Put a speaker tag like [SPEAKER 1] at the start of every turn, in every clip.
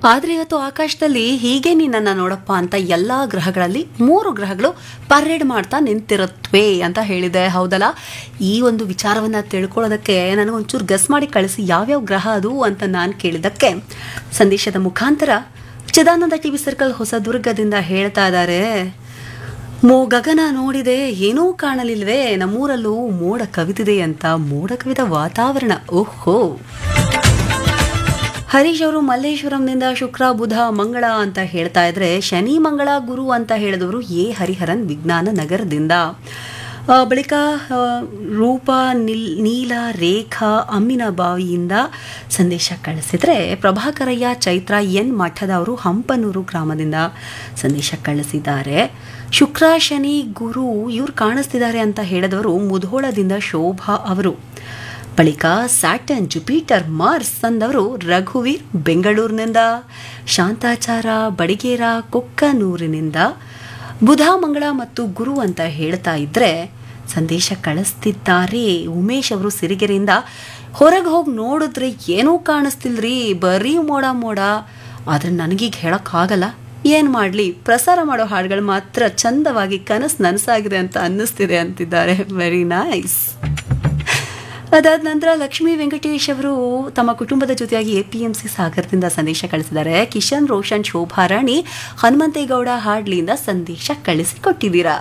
[SPEAKER 1] ಆದರೆ ಇವತ್ತು ಆಕಾಶದಲ್ಲಿ ಹೀಗೆ ನಿನ್ನನ್ನು ನೋಡಪ್ಪ ಅಂತ ಎಲ್ಲ ಗ್ರಹಗಳಲ್ಲಿ ಮೂರು ಗ್ರಹಗಳು ಪರೇಡ್ ಮಾಡ್ತಾ ನಿಂತಿರುತ್ತವೆ ಅಂತ ಹೇಳಿದೆ ಹೌದಲ್ಲ ಈ ಒಂದು ವಿಚಾರವನ್ನು ತಿಳ್ಕೊಳ್ಳೋದಕ್ಕೆ ನನಗೊಂಚೂರು ಗಸ್ ಮಾಡಿ ಕಳಿಸಿ ಯಾವ್ಯಾವ ಗ್ರಹ ಅದು ಅಂತ ನಾನು ಕೇಳಿದ್ದಕ್ಕೆ ಸಂದೇಶದ ಮುಖಾಂತರ ಚಿದಾನಂದ ಟಿ ವಿ ಸರ್ಕಲ್ ಹೊಸದುರ್ಗದಿಂದ ಹೇಳ್ತಾ ಇದ್ದಾರೆ ಮೋ ಗಗನ ನೋಡಿದೆ ಏನೂ ಕಾಣಲಿಲ್ವೇ ನಮ್ಮೂರಲ್ಲೂ ಮೋಡ ಕವಿದಿದೆ ಅಂತ ಮೋಡ ಕವಿದ ವಾತಾವರಣ ಓಹೋ ಹರೀಶ್ ಅವರು ಮಲ್ಲೇಶ್ವರಂನಿಂದ ಶುಕ್ರ ಬುಧ ಮಂಗಳ ಅಂತ ಹೇಳ್ತಾ ಇದ್ರೆ ಶನಿ ಮಂಗಳ ಗುರು ಅಂತ ಹೇಳಿದವರು ಎ ಹರಿಹರನ್ ವಿಜ್ಞಾನ ನಗರದಿಂದ ಆ, ಬಳಿಕ ಆ, ರೂಪ ನಿಲ್ ನೀಲ ರೇಖಾ ಅಮ್ಮಿನ ಬಾವಿಯಿಂದ ಸಂದೇಶ ಕಳಿಸಿದ್ರೆ ಪ್ರಭಾಕರಯ್ಯ ಚೈತ್ರ ಎನ್ ಮಠದವರು ಹಂಪನೂರು ಗ್ರಾಮದಿಂದ ಸಂದೇಶ ಕಳಿಸಿದ್ದಾರೆ ಶುಕ್ರ ಶನಿ ಗುರು ಇವ್ರು ಕಾಣಿಸ್ತಿದ್ದಾರೆ ಅಂತ ಹೇಳಿದವರು ಮುಧೋಳದಿಂದ ಶೋಭಾ ಅವರು ಬಳಿಕ ಸ್ಯಾಟನ್ ಜುಪಿಟರ್ ಮಾರ್ಸ್ ಅಂದವರು ರಘುವೀರ್ ಬೆಂಗಳೂರಿನಿಂದ ಶಾಂತಾಚಾರ ಬಡಿಗೇರ ಕೊಕ್ಕನೂರಿನಿಂದ ಬುಧ ಮಂಗಳ ಮತ್ತು ಗುರು ಅಂತ ಹೇಳ್ತಾ ಇದ್ರೆ ಸಂದೇಶ ಕಳಿಸ್ತಿದ್ದಾರೆ ಉಮೇಶ್ ಅವರು ಸಿರಿಗೆರೆಯಿಂದ ಹೊರಗೆ ಹೋಗಿ ನೋಡಿದ್ರೆ ಏನೂ ಕಾಣಿಸ್ತಿಲ್ರಿ ಬರೀ ಮೋಡ ಮೋಡ ಆದರೆ ನನಗೀಗ ಹೇಳೋಕ್ಕಾಗಲ್ಲ ಏನು ಮಾಡಲಿ ಪ್ರಸಾರ ಮಾಡೋ ಹಾಡುಗಳು ಮಾತ್ರ ಚಂದವಾಗಿ ಕನಸು ನನಸಾಗಿದೆ ಅಂತ ಅನ್ನಿಸ್ತಿದೆ ಅಂತಿದ್ದಾರೆ ವೆರಿ ನೈಸ್ ಅದಾದ ನಂತರ ಲಕ್ಷ್ಮೀ ವೆಂಕಟೇಶ್ ಅವರು ತಮ್ಮ ಕುಟುಂಬದ ಜೊತೆಯಾಗಿ ಎ ಪಿ ಎಂ ಸಿ ಸಾಗರದಿಂದ ಸಂದೇಶ ಕಳಿಸಿದ್ದಾರೆ ಕಿಶನ್ ರೋಷನ್ ಶೋಭಾ ರಾಣಿ ಹನುಮಂತೇಗೌಡ ಹಾಡ್ಲಿಯಿಂದ ಸಂದೇಶ ಕಳಿಸಿಕೊಟ್ಟಿದ್ದೀರಾ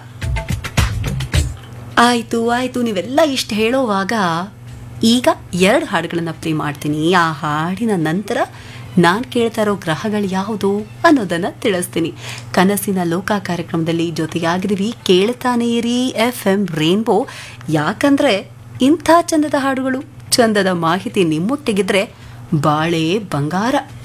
[SPEAKER 1] ಆಯ್ತು ಆಯ್ತು ನೀವೆಲ್ಲ ಇಷ್ಟು ಹೇಳೋವಾಗ ಈಗ ಎರಡು ಹಾಡುಗಳನ್ನು ಪ್ಲೇ ಮಾಡ್ತೀನಿ ಆ ಹಾಡಿನ ನಂತರ ನಾನು ಕೇಳ್ತಾ ಇರೋ ಗ್ರಹಗಳು ಯಾವುದು ಅನ್ನೋದನ್ನು ತಿಳಿಸ್ತೀನಿ ಕನಸಿನ ಲೋಕ ಕಾರ್ಯಕ್ರಮದಲ್ಲಿ ಜೊತೆಯಾಗಿದ್ದೀವಿ ಕೇಳ್ತಾನೆ ಇರಿ ಎಫ್ ಎಂ ರೇನ್ಬೋ ಯಾಕಂದ್ರೆ ಇಂಥ ಚಂದದ ಹಾಡುಗಳು ಚಂದದ ಮಾಹಿತಿ ನಿಮ್ಮೊಟ್ಟಿಗಿದ್ರೆ ಬಾಳೆ ಬಂಗಾರ